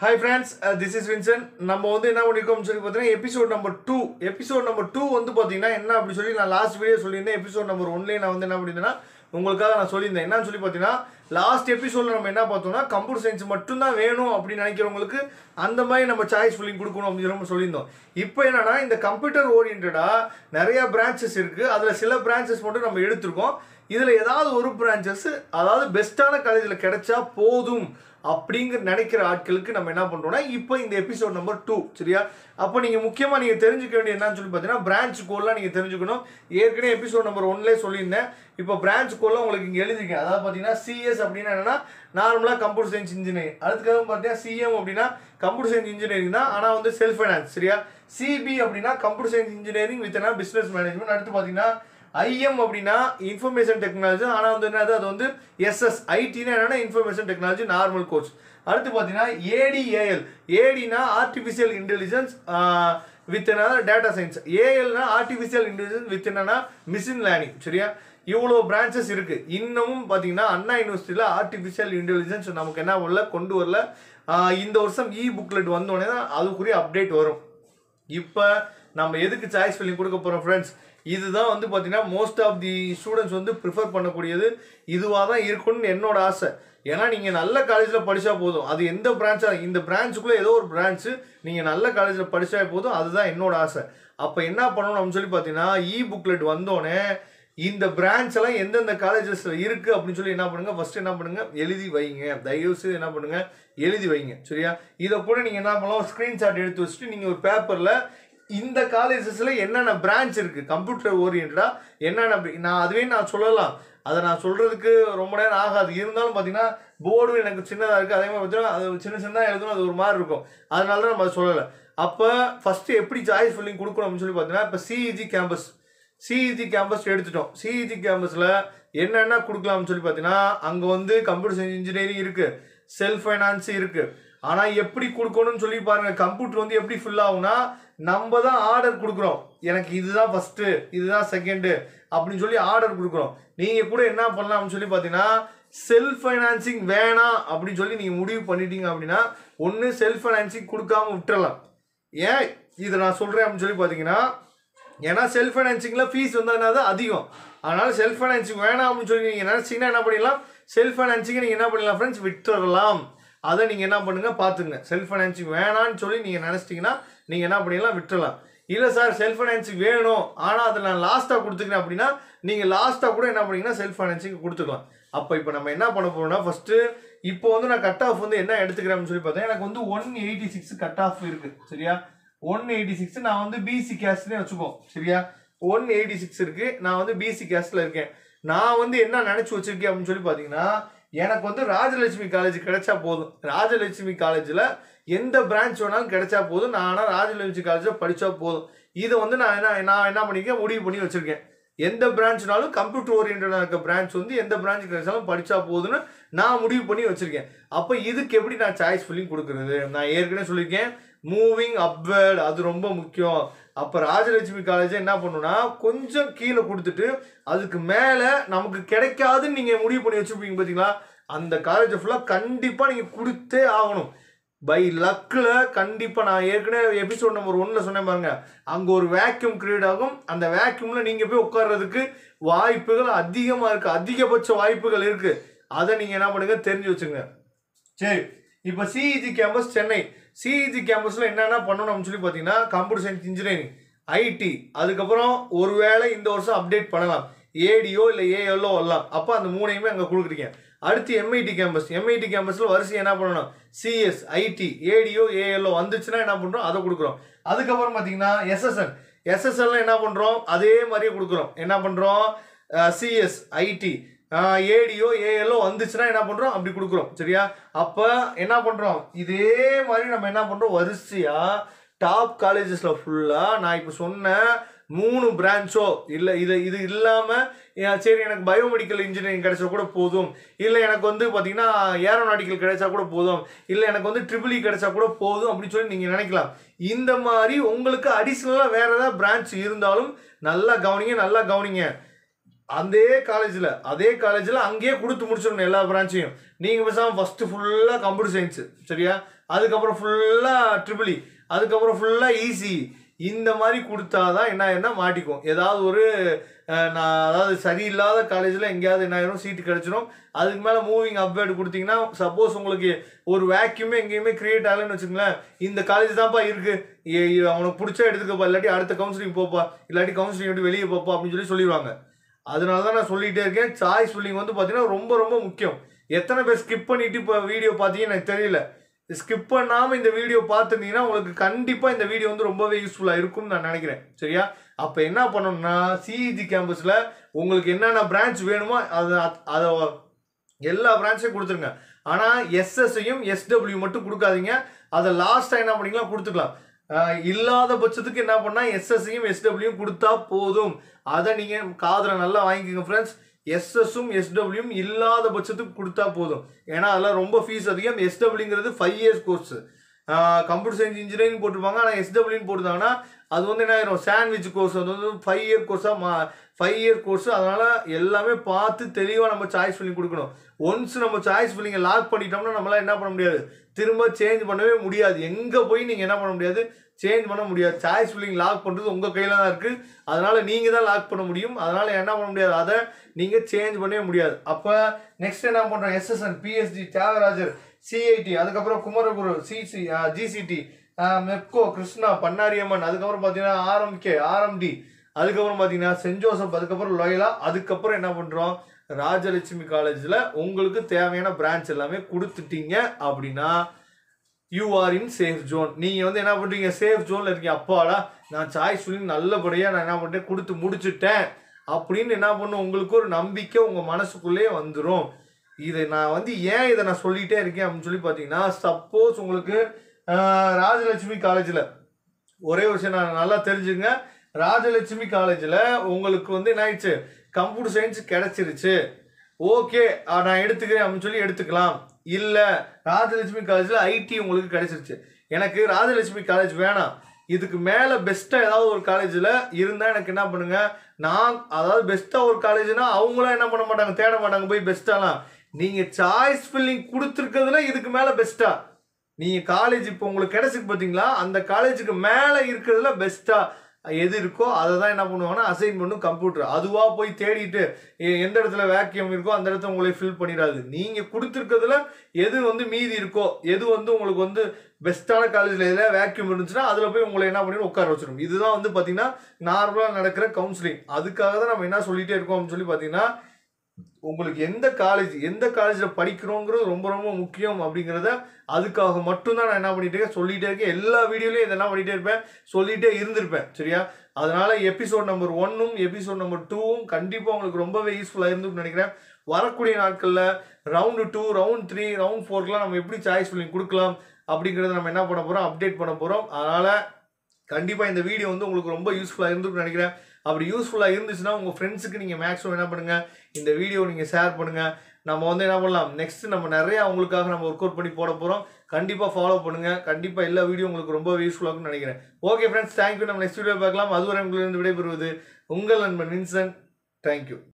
hi friends this is Vinson நம்ம வந்து என்ன பண்ணியிருக்கோம்னு சொல்லி பார்த்தீங்கன்னா episode number two episode number two வந்து பார்த்தீங்கன்னா என்ன அப்படி சொல்லி நான் லாஸ்ட் வீடியோ சொல்லியிருந்தேன் எபிசோட் நம்பர் ஒன்லேயே நான் வந்து என்ன பண்ணியிருந்தேன்னா உங்களுக்காக நான் சொல்லியிருந்தேன் என்னன்னு சொல்லி பார்த்தீங்கன்னா லாஸ்ட் எபிசோடில் நம்ம என்ன பார்த்தோம்னா கம்ப்யூட்டர் சயின்ஸ் மட்டும்தான் வேணும் அப்படின்னு நினைக்கிறவங்களுக்கு அந்த மாதிரி நம்ம சாய்ஸ் ஃபில்லிங் கொடுக்கணும் அப்படின்னு நம்ம சொல்லியிருந்தோம் இப்போ என்னன்னா இந்த கம்ப்யூட்டர் ஓரியன்டாக நிறைய பிரான்ச்சஸ் இருக்குது அதில் சில பிரான்ச்சஸ் மட்டும் நம்ம எடுத்திருக்கோம் இதில் ஏதாவது ஒரு பிரான்ச்சஸ் அதாவது பெஸ்ட்டான காலேஜில் கிடைச்சா போதும் அப்படிங்கிற நினைக்கிற ஆட்களுக்கு நம்ம என்ன பண்ணுறோம்னா இப்போ இந்த எபிசோட் நம்பர் டூ சரியா அப்போ நீங்கள் முக்கியமாக நீங்கள் தெரிஞ்சுக்க வேண்டிய என்னன்னு சொல்லி பார்த்தீங்கன்னா பிரான்ச் கோல்லாம் நீங்கள் தெரிஞ்சுக்கணும் ஏற்கனவே எபிசோட் நம்பர் ஒன்லேயே சொல்லியிருந்தேன் இப்போ பிரான்ச் கோல்லாம் உங்களுக்கு இங்கே எழுதிருக்கேன் அதாவது பார்த்தீங்கன்னா சிஎஸ் அப்படின்னா என்னன்னா நார்மலாக கம்ப்யூட்டர் சயின்ஸ் இன்ஜினியரிங் அதுக்காக பார்த்தீங்கன்னா சிஎம் அப்படின்னா கம்ப்யூட்டர் சயின்ஸ் இன்ஜினியரிங் தான் ஆனால் வந்து செல்ஃப் ஃபைனான்ஸ் சரியா சிபி அப்படின்னா computer science engineering with business management அடுத்து பார்த்தீங்கன்னா ஐஎம் அப்படின்னா இன்ஃபர்மேஷன் டெக்னாலஜி ஆனால் வந்து என்னது அது வந்து எஸ்எஸ் ஐடினா என்னன்னா இன்ஃபர்மேஷன் டெக்னாலஜி நார்மல் கோர்ஸ் அடுத்து பார்த்தீங்கன்னா ஏடிஏஎல் ஏடினா ஆர்டிஃபிஷியல் இன்டெலிஜென்ஸ் வித் என்னன்னா டேட்டா சயின்ஸ் ஏஎல்னா ஆர்டிஃபிஷியல் இன்டெலிஜென்ஸ் வித் என்னன்னா மிஷின் லேர்னிங் சரியா இவ்வளோ பிரான்ச்சஸ் இருக்கு இன்னமும் பார்த்தீங்கன்னா அண்ணா யூனிவர்சிட்டியில் ஆர்டிஃபிஷியல் இன்டெலிஜென்ஸ் நமக்கு என்ன வரல கொண்டு வரல ஆஹ் இந்த வருஷம் இ புக்லெட் வந்தோடனே தான் அதுக்குரிய அப்டேட் வரும் இப்போ நம்ம எதுக்கு சாய்ஸ் ஃபில்லிங் கொடுக்க போகிறோம் ஃப்ரெண்ட்ஸ் இதுதான் வந்து பார்த்தீங்கன்னா மோஸ்ட் ஆஃப் தி ஸ்டூடெண்ட்ஸ் வந்து ப்ரிஃபர் பண்ணக்கூடியது இதுவாக தான் இருக்கும்னு என்னோட ஆசை ஏன்னா நீங்கள் நல்ல காலேஜில் படித்தா போதும் அது எந்த பிரான்ச்சாக இந்த பிரான்ச்சுக்குள்ளே ஏதோ ஒரு பிரான்ச்சு நீங்கள் நல்ல காலேஜில் படித்தா போதும் அதுதான் என்னோட ஆசை அப்போ என்ன பண்ணணும் அப்படின்னு சொல்லி பார்த்தீங்கன்னா இ புக்லெட் வந்தோடனே இந்த பிரான்ச் எல்லாம் எந்தெந்த காலேஜஸ்ல இருக்கு அப்படின்னு சொல்லி என்ன பண்ணுங்க ஃபர்ஸ்ட் என்ன பண்ணுங்க எழுதி வைங்க தயவு செய்து என்ன பண்ணுங்க எழுதி வைங்க சரியா இதை கூட நீங்க என்ன பண்ணலாம் ஸ்கிரீன்ஷாட் எடுத்து வச்சுட்டு நீங்க ஒரு பேப்பர்ல இந்த காலேஜஸ்ல என்னென்ன பிரான்ச் இருக்கு கம்ப்யூட்டர் ஓரியன்டா என்னென்ன அப்படி- நான் அதுவே நான் சொல்லலாம் அதை நான் சொல்றதுக்கு ரொம்ப நேரம் ஆகாது இருந்தாலும் பார்த்தீங்கன்னா போர்டு எனக்கு சின்னதாக இருக்குது அதே மாதிரி பார்த்தீங்கன்னா அது சின்ன சின்னதாக எழுதணும் அது ஒரு மாதிரி இருக்கும் அதனால தான் நம்ம அதை சொல்லலை அப்போ ஃபஸ்ட்டு எப்படி சாய்ஸ் ஃபில்லிங் கொடுக்கணும் அப்படின்னு சொல்லி பார்த்தீங்கன்னா இப்போ சிஇஜி கேம்பஸ் சிஇஜி கேம்பஸ் எடுத்துட்டோம் சிஇஜி கேம்பஸில் என்னென்ன கொடுக்கலாம்னு சொல்லி பார்த்தீங்கன்னா அங்கே வந்து கம்ப்யூட்டர் சயின்ஸ் இன்ஜினியரிங் இருக்குது செல்ஃப் ஃபைனான்ஸ் இருக்குது ஆனால் எப்படி கொடுக்கணும்னு சொல்லி பாருங்கள் கம்ப்யூட்டர் வந்து எப்படி ஃபில் ஆகும்னா நம்ம தான் ஆர்டர் கொடுக்குறோம் எனக்கு இதுதான் ஃபஸ்ட்டு இதுதான் செகண்டு அப்படின்னு சொல்லி ஆர்டர் கொடுக்குறோம் நீங்கள் கூட என்ன பண்ணலாம்னு சொல்லி பார்த்தீங்கன்னா செல்ஃப் ஃபைனான்சிங் வேணாம் அப்படின்னு சொல்லி நீங்கள் முடிவு பண்ணிட்டீங்க அப்படின்னா ஒன்று செல்ஃப் ஃபைனான்சிங் கொடுக்காம விட்டுறலாம் ஏன் இதை நான் சொல்கிறேன் அப்படின்னு சொல்லி பார்த்தீங்கன்னா ஏன்னா செல்ஃப் ஃபைனான்சிங்கில் ஃபீஸ் வந்து என்னது அதிகம் அதனால் செல்ஃப் ஃபைனான்சிங் வேணாம் அப்படின்னு சொல்லி நீங்கள் நினச்சிங்கன்னா என்ன பண்ணிடலாம் செல்ஃப் ஃபைனான்சிங்கை நீங்கள் என்ன பண்ணலாம் ஃப்ரெண்ட்ஸ் விட்டுறலாம் அதை நீங்கள் என்ன பண்ணுங்கள் பார்த்துங்க செல்ஃப் ஃபைனான்சிங் வேணான்னு சொல்லி நீங்கள் நினச்சிட்டிங்கன்னா நீங்கள் என்ன பண்ணிடலாம் விட்டுறலாம் இல்லை சார் செல்ஃப் ஃபைனான்சிங் வேணும் ஆனால் அதை நான் லாஸ்ட்டாக கொடுத்துக்கிறேன் அப்படின்னா நீங்கள் லாஸ்ட்டாக கூட என்ன பண்ணீங்கன்னா செல்ஃப் ஃபைனான்சிங் கொடுத்துக்கலாம் அப்போ இப்போ நம்ம என்ன பண்ண போறோம்னா ஃபஸ்ட்டு இப்போ வந்து நான் கட் ஆஃப் வந்து என்ன எடுத்துக்கிறேன்னு சொல்லி பார்த்தேன் எனக்கு வந்து one eighty six cut off இருக்குது சரியா ஒன் எயிட்டி சிக்ஸ் நான் வந்து பிசி கேஸ்ட்னே வச்சுப்போம் சரியா ஒன் எயிட்டி சிக்ஸ் இருக்கு நான் வந்து பிசி கேஸ்ட்ல இருக்கேன் நான் வந்து என்ன நினைச்சு வச்சிருக்கேன் அப்படின்னு சொல்லி பார்த்தீங்கன்னா எனக்கு வந்து ராஜலட்சுமி காலேஜ் கிடைச்சா போதும் ராஜலட்சுமி காலேஜில் எந்த பிரான்ச் வேணாலும் கிடைச்சா போதும் நான் ஆனால் ராஜலட்சுமி காலேஜில் படித்தா போதும் இதை வந்து நான் என்ன நான் என்ன பண்ணிருக்கேன் முடிவு பண்ணி வச்சிருக்கேன் எந்த பிரான்ச்னாலும் கம்ப்யூட்டர் ஓரியன்டாக இருக்க பிரான்ச் வந்து எந்த பிரான்ச் கிடைச்சாலும் படித்தா போதும்னு நான் முடிவு பண்ணி வச்சிருக்கேன் அப்போ இதுக்கு எப்படி நான் சாய்ஸ் ஃபில்லிங் கொடுக்குறது நான் ஏற்கனவே சொல்லியிருக்கேன் மூவிங் அப்வேர்ட் அது ரொம்ப முக்கியம் அப்போ ராஜலட்சுமி காலேஜ் என்ன பண்ணுன்னா கொஞ்சம் கீழே கொடுத்துட்டு அதுக்கு மேலே நமக்கு கிடைக்காதுன்னு நீங்கள் முடிவு பண்ணி வச்சுருப்பீங்க பார்த்தீங்களா அந்த காலேஜை ஃபுல்லாக கண்டிப்பாக நீங்கள் கொடுத்தே ஆகணும் பை லக்கில் கண்டிப்பாக நான் ஏற்கனவே எபிசோட் நம்பர் ஒன்றில் சொன்னேன் பாருங்க அங்கே ஒரு வேக்யூம் கிரியேட் ஆகும் அந்த வேக்யூமில் நீங்கள் போய் உட்கார்றதுக்கு வாய்ப்புகள் அதிகமாக இருக்குது அதிகபட்ச வாய்ப்புகள் இருக்குது அதை நீங்கள் என்ன பண்ணுங்க தெரிஞ்சு வச்சுங்க சரி இப்போ சிஇஜி கேம்பஸ் சென்னை சிஇஜி கேம்பஸில் என்னென்ன பண்ணணும் அப்படின்னு சொல்லி பார்த்தீங்கன்னா கம்ப்யூட்டர் சயின்ஸ் இன்ஜினியரிங் ஐடி அதுக்கப்புறம் ஒருவேளை இந்த வருஷம் அப்டேட் பண்ணலாம் ஏடியோ இல்லை ஏஎல்லோ வரலாம் அப்போ அந்த மூணையுமே அங்கே கொடுக்குறீங்க அடுத்து எம்ஐடி கேம்பஸ் எம்ஐடி கேம்பஸில் வரிசை என்ன பண்ணணும் சிஎஸ் ஐடி ஏடியோ ஏஎல்லோ வந்துச்சுன்னா என்ன பண்ணுறோம் அதை கொடுக்குறோம் அதுக்கப்புறம் பார்த்தீங்கன்னா எஸ்எஸ்என் எஸ்எஸ்எல்ல என்ன பண்ணுறோம் அதே மாதிரியே கொடுக்குறோம் என்ன பண்ணுறோம் சிஎஸ் ஐடி ஏடியோ ஏஎல்லோ வந்துச்சுன்னா என்ன பண்ணுறோம் அப்படி கொடுக்குறோம் சரியா அப்போ என்ன பண்ணுறோம் இதே மாதிரி நம்ம என்ன பண்ணுறோம் வரிசையாக டாப் காலேஜஸில் ஃபுல்லாக நான் இப்போ சொன்ன மூணு பிரான்ச்சோ இல்லை இது இது இல்லாமல் சரி எனக்கு பயோமெடிக்கல் இன்ஜினியரிங் கிடைச்சா கூட போதும் இல்லை எனக்கு வந்து பார்த்தீங்கன்னா ஏரோநாட்டிக்கல் கிடைச்சா கூட போதும் இல்லை எனக்கு வந்து ட்ரிபிள் கிடைச்சா கூட போதும் அப்படின்னு சொல்லி நீங்கள் நினைக்கலாம் இந்த மாதிரி உங்களுக்கு அடிஷ்னலாக வேறு ஏதாவது பிரான்ச் இருந்தாலும் நல்லா கவனிங்க நல்லா கவனிங்க அதே காலேஜில் அதே காலேஜில் அங்கேயே கொடுத்து முடிச்சிடணும் எல்லா பிரான்ச்சையும் நீங்கள் பேசாமல் ஃபஸ்ட்டு ஃபுல்லாக கம்ப்யூட்டர் சயின்ஸு சரியா அதுக்கப்புறம் ஃபுல்லாக ட்ரிபிள் அதுக்கப்புறம் ஃபுல்லாக ஈஸி இந்த மாதிரி கொடுத்தாதான் என்ன ஆயிரும்னா மாட்டிக்கும் ஏதாவது ஒரு அஹ், நான் அதாவது சரியில்லாத காலேஜில் எங்கேயாவது என்ன ஆயிரும் சீட்டு கிடச்சிரும் அதுக்கு மேலே மூவிங் அப்டேட் கொடுத்தீங்கன்னா சப்போஸ் உங்களுக்கு ஒரு வேக்யூமே எங்கேயுமே கிரியேட் ஆகலைன்னு வச்சுங்களேன் இந்த காலேஜ் தான்ப்பா இருக்கு ஏ- ஏ- அவனுக்கு பிடிச்சா எடுத்துக்கப்பா இல்லாட்டி அடுத்த கவுன்சிலிங் போப்பா இல்லாட்டி கவுன்சிலிங் விட்டு வெளியே போப்பா அப்படின்னு சொல்லி சொல்லிடுவாங்க அதனால தான் நான் சொல்லிட்டே இருக்கேன் சாய்ஸ் ஃபில்லிங் வந்து பார்த்தீங்கன்னா ரொம்ப ரொம்ப முக்கியம் எத்தனை பேர் ஸ்கிப் பண்ணிட்டு இப்போ வீடியோ பார்த்தீங்கன்னு எனக்கு தெரியல ஸ்கிப் பண்ணாமல் இந்த வீடியோ பார்த்துருந்தீங்கன்னா உங்களுக்கு கண்டிப்பாக இந்த வீடியோ வந்து ரொம்பவே யூஸ்ஃபுல்லாக இருக்கும்னு நான் நினைக்கிறேன் சரியா அப்போ என்ன பண்ணணும்னா சிஇஜி கேம்பஸில் உங்களுக்கு என்னென்ன பிரான்ச் வேணுமோ அதை அதை எல்லா பிரான்ச்சையும் கொடுத்துருங்க ஆனால் எஸ்எஸ்ஐயும் எஸ்டபிள்யூ மட்டும் கொடுக்காதீங்க அதை லாஸ்ட்டாக என்ன பண்ணிக்கலாம் கொடுத்துக்கலாம் ஆஹ் இல்லாத பட்சத்துக்கு என்ன பண்ணால் எஸ்எஸ்ஐயும் எஸ்டபிள்யூயும் கொடுத்தா போதும் அதை நீங்கள் காதில் நல்லா வாங்கிக்கோங்க ஃப்ரெண்ட்ஸ் எஸ்எஸும் எஸ்டபிள்யூயும் இல்லாத பட்சத்துக்கு கொடுத்தா போதும் ஏன்னா அதெல்லாம் ரொம்ப ஃபீஸ் அதிகம் எஸ்டபிள்யூங்கிறது five years course computer science engineering போட்டிருப்பாங்க ஆனால் எஸ்டபிள்யூன்னு போட்டிருந்தாங்கன்னா அது வந்து என்ன ஆயிரும் சாண்ட்விச் கோர்ஸ் அது வந்து ஃபைவ் இயர் கோர்ஸாக மா ஃபைவ் இயர் கோர்ஸ் அதனால் எல்லாமே பார்த்து தெளிவாக நம்ம சாய்ஸ் ஃபில்லிங் கொடுக்கணும் ஒன்ஸ் நம்ம சாய்ஸ் ஃபில்லிங்கை லாக் பண்ணிட்டோம்னா நம்மளால் என்ன பண்ண முடியாது திரும்ப சேஞ்ச் பண்ணவே முடியாது எங்கே போய் நீங்கள் என்ன பண்ண முடியாது சேஞ்ச் பண்ண முடியாது சாய்ஸ் ஃபில்லிங் லாக் பண்ணுறது உங்கள் கையில் தான் இருக்குது அதனால் நீங்கள் தான் லாக் பண்ண முடியும் அதனால் என்ன பண்ண முடியாது அதை நீங்கள் சேஞ்ச் பண்ணவே முடியாது அப்போ நெக்ஸ்ட் என்ன பண்ணுறோம் எஸ்எஸ்என் பிஎஸ்டி தியாகராஜர் சிஐடி அதுக்கப்புறம் குமரகுரு சிசி ஜிசிடி மெப்கோ கிருஷ்ணா பன்னாரியம்மன் அதுக்கப்புறம் பார்த்தீங்கன்னா ஆர்எம்கே ஆர்எம்டி அதுக்கப்புறம் பார்த்தீங்கன்னா சென்ட் ஜோசப் அதுக்கப்புறம் லொயலா அதுக்கப்புறம் என்ன பண்ணுறோம் ராஜலட்சுமி காலேஜில் உங்களுக்கு தேவையான பிரான்ச் எல்லாமே கொடுத்துட்டீங்க அப்படின்னா you are in safe zone நீங்கள் வந்து என்ன பண்ணுறீங்க சேஃப் ஜோனில் இருக்கீங்க அப்பாடா நான் சாய்ஸ் சொல்லி நல்லபடியாக நான் என்ன பண்ணிட்டேன் கொடுத்து முடிச்சுட்டேன் அப்படின்னு என்ன பண்ணும் உங்களுக்கு ஒரு நம்பிக்கை உங்கள் மனசுக்குள்ளேயே வந்துடும் இதை நான் வந்து ஏன் இதை நான் சொல்லிகிட்டே இருக்கேன் அப்படின்னு சொல்லி பார்த்தீங்கன்னா சப்போஸ் உங்களுக்கு ஆஹ், ராஜலட்சுமி காலேஜில் ஒரே ஒரு விஷயம் நான் நல்லா தெரிஞ்சுங்க ராஜலட்சுமி காலேஜில் உங்களுக்கு வந்து என்ன ஆயிடுச்சு கம்ப்யூட்டர் சயின்ஸ் கிடைச்சிருச்சு ஓகே நான் எடுத்துக்கிறேன் அப்படின்னு சொல்லி எடுத்துக்கலாம் இல்லை ராஜலட்சுமி காலேஜில் ஐடி உங்களுக்கு கிடைச்சிருச்சு எனக்கு ராஜலட்சுமி காலேஜ் வேணாம் இதுக்கு மேலே பெஸ்ட்டாக ஏதாவது ஒரு காலேஜில் இருந்தால் எனக்கு என்ன பண்ணுங்க நான் அதாவது பெஸ்ட்டாக ஒரு காலேஜ்னா அவங்களாம் என்ன பண்ண மாட்டாங்க தேட மாட்டாங்க போய் பெஸ்ட்டாலாம் நீங்கள் சாய்ஸ் ஃபில்லிங் கொடுத்துருக்கிறதுல இதுக்கு மேலே பெஸ்ட்டாக நீங்கள் காலேஜ் இப்போ உங்களுக்கு கிடைச்சிருக்கு பார்த்தீங்களா அந்த காலேஜுக்கு மேலே இருக்கிறதுல பெஸ்ட்டாக எது இருக்கோ அதை தான் என்ன பண்ணுவாங்கன்னா அசைன் பண்ணும் கம்ப்யூட்டர் அதுவாக போய் தேடிட்டு எ- எந்த இடத்துல வேக்கியம் இருக்கோ அந்த இடத்த உங்களை ஃபில் பண்ணிடாது நீங்கள் கொடுத்துருக்கிறதுல எது வந்து மீதி இருக்கோ எது வந்து உங்களுக்கு வந்து பெஸ்ட்டான காலேஜில் எதில் வேக்யூம் இருந்துச்சுன்னா அதில் போய் உங்களை என்ன பண்ணி உட்கார வச்சிடும் இதுதான் வந்து பார்த்தீங்கன்னா நார்மலாக நடக்கிற கவுன்சிலிங் அதுக்காக தான் நம்ம என்ன சொல்லிகிட்டே இருக்கோம் அப்படின்னு சொல்லி பார்த்தீங்கன்னா உங்களுக்கு எந்த காலேஜ் எந்த காலேஜில் படிக்கிறோங்கிறது ரொம்ப ரொம்ப முக்கியம் அப்படிங்கிறத அதுக்காக மட்டும்தான் நான் என்ன பண்ணிட்டு இருக்கேன் சொல்லிட்டே இருக்கேன் எல்லா வீடியோலையும் இதெல்லாம் பண்ணிட்டே இருப்பேன் சொல்லிட்டே இருந்திருப்பேன் சரியா அதனால எபிசோட் நம்பர் ஒன்னும் எபிசோட் நம்பர் டூவும் கண்டிப்பாக உங்களுக்கு ரொம்பவே யூஸ்ஃபுல்லாக இருந்துன்னு நினைக்கிறேன் வரக்கூடிய நாட்களில் round two round three round ஃபோர்க்கெலாம் நம்ம எப்படி சாய்ஸ் ஃபில்லிங் கொடுக்கலாம் அப்படிங்கிறத நம்ம என்ன பண்ண போகிறோம் அப்டேட் பண்ண போகிறோம் அதனால் கண்டிப்பாக இந்த வீடியோ வந்து உங்களுக்கு ரொம்ப யூஸ்ஃபுல்லாக இருந்துன்னு நினைக்கிறேன் அப்படி யூஸ்ஃபுல்லாக இருந்துச்சுன்னா உங்கள் ஃப்ரெண்ட்ஸுக்கு நீங்கள் மேக்ஸிமம் என்ன பண்ணுங்கள் இந்த வீடியோ நீங்கள் ஷேர் பண்ணுங்கள் நம்ம வந்து என்ன பண்ணலாம் நெக்ஸ்ட் நம்ம நிறைய அவங்களுக்காக நம்ம ஒர்க் அவுட் பண்ணி போட போகிறோம் கண்டிப்பாக ஃபாலோ பண்ணுங்கள் கண்டிப்பாக எல்லா வீடியோ உங்களுக்கு ரொம்ப யூஸ்ஃபுல்லாக இருக்கும்னு நினைக்கிறேன் ஓகே ஃப்ரெண்ட்ஸ் தேங்க்யூ நம்ம நெக்ஸ்ட் வீடியோ பார்க்கலாம் அதுவரை உங்களிருந்து விடைபெறுவது உங்கள் நண்பன் வின்சன் தேங்க்யூ